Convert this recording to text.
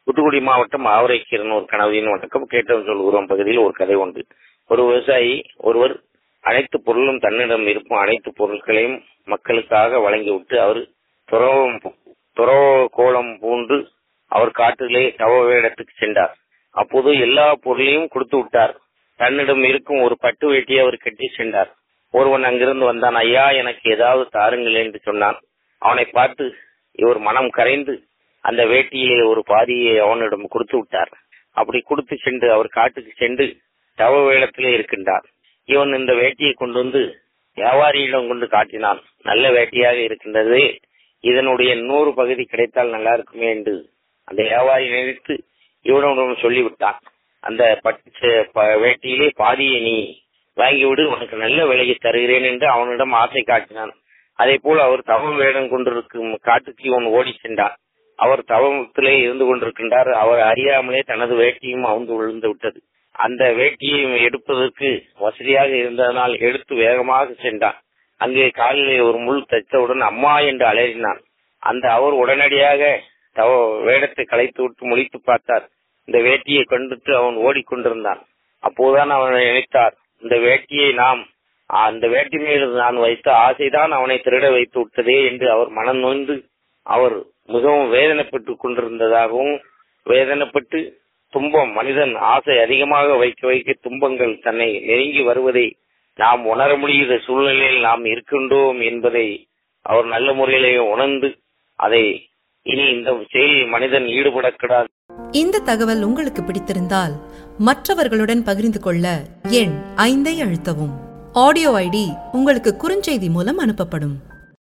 தூத்துக்குடி மாவட்டம் ஆவரைக்கீரன் ஒரு கனவின் வணக்கம் கேட்டவன் சொல்கிறோம் பகுதியில் ஒரு கதை உண்டு ஒரு விவசாயி ஒருவர் அனைத்து பொருளும் தன்னிடம் இருக்கும் அனைத்து பொருட்களையும் மக்களுக்காக வழங்கிவிட்டு அவர் துறவம் துறவ கோலம் பூண்டு அவர் காட்டிலே தவ வேடத்துக்கு சென்றார் அப்போது எல்லா பொருளையும் கொடுத்து விட்டார் தன்னிடம் இருக்கும் ஒரு பட்டு வேட்டியை அவர் கட்டி சென்றார் ஒருவன் அங்கிருந்து வந்தான் ஐயா எனக்கு ஏதாவது தாருங்கள் என்று சொன்னான் அவனை பார்த்து இவர் மனம் கரைந்து அந்த வேட்டியை ஒரு பாதியை அவனிடம் கொடுத்து விட்டார் அப்படி கொடுத்து சென்று அவர் காட்டுக்கு சென்று தவ வேளத்திலே இருக்கின்றார் இவன் இந்த வேட்டியை கொண்டு வந்து வியாபாரியிடம் கொண்டு காட்டினான் நல்ல வேட்டியாக இருக்கின்றது இதனுடைய நூறு பகுதி கிடைத்தால் நல்லா இருக்குமே என்று அந்த வியாபாரி நினைத்து இவனிடம் சொல்லிவிட்டான் அந்த பட்டு வேட்டியிலே பாதியை நீ வாங்கிவிடு உனக்கு நல்ல விலையை தருகிறேன் என்று அவனிடம் ஆசை காட்டினான் அதே போல் அவர் தவம் வேடம் கொண்டிருக்கும் காட்டுக்கு இவன் ஓடி சென்றான் அவர் தவத்திலே இருந்து கொண்டிருக்கின்றார் அவர் அறியாமலே தனது வேட்டியும் அவுந்து விழுந்து விட்டது அந்த வேட்டியை எடுப்பதற்கு வசதியாக இருந்ததனால் எடுத்து வேகமாக சென்றான் அங்கே காலிலே ஒரு முள் தைத்தவுடன் அம்மா என்று அலறினான் அந்த அவர் உடனடியாக தவ வேடத்தை களைத்து விட்டு முழித்து பார்த்தார் இந்த வேட்டியை கொண்டுட்டு அவன் ஓடிக்கொண்டிருந்தான் அப்போதுதான் அவன் நினைத்தார் இந்த வேட்டியை நாம் அந்த வேட்டி மீது நான் வைத்த ஆசைதான் அவனை திருட வைத்து விட்டதே என்று அவர் மனம் நொந்து அவர் மிகவும் வேதனைப்பட்டு கொண்டிருந்ததாகவும் வேதனைப்பட்டு துன்பம் மனிதன் ஆசை அதிகமாக வைக்க வைக்க துன்பங்கள் தன்னை நெருங்கி வருவதை நாம் உணர முடியாத சூழ்நிலையில் நாம் இருக்கின்றோம் என்பதை அவர் நல்ல முறையிலே உணர்ந்து அதை இனி இந்த செயலில் மனிதன் ஈடுபடக்கூடாது இந்த தகவல் உங்களுக்கு பிடித்திருந்தால் மற்றவர்களுடன் பகிர்ந்து கொள்ள எண் ஐந்தை அழுத்தவும் ஆடியோ ஐடி உங்களுக்கு குறுஞ்செய்தி மூலம் அனுப்பப்படும்